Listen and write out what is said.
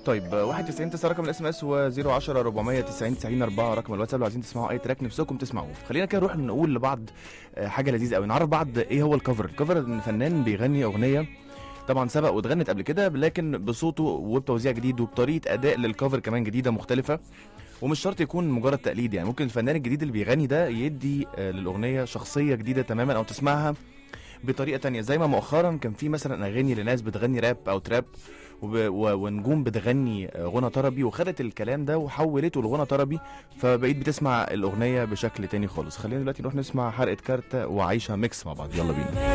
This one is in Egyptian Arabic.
طيب 91 9 رقم الاس ام اس و010 490 90 4 رقم الواتساب لو عايزين تسمعوا اي تراك نفسكم تسمعوه خلينا كده نروح نقول لبعض آه، حاجه لذيذه قوي نعرف بعض ايه هو الكفر الكفر ان فنان بيغني اغنيه طبعا سبق واتغنت قبل كده لكن بصوته وبتوزيع جديد وبطريقه اداء للكفر كمان جديده مختلفه ومش شرط يكون مجرد تقليد يعني ممكن الفنان الجديد اللي بيغني ده يدي آه، للاغنيه شخصيه جديده تماما او تسمعها بطريقه تانية زي ما مؤخرا كان في مثلا اغاني لناس بتغني راب او تراب وب... و... ونجوم بتغني آه، غنى طربي وخدت الكلام ده وحولته لغنى طربي فبقيت بتسمع الاغنيه بشكل تاني خالص خلينا دلوقتي نروح نسمع حلقه كارتة وعايشه ميكس مع بعض يلا بينا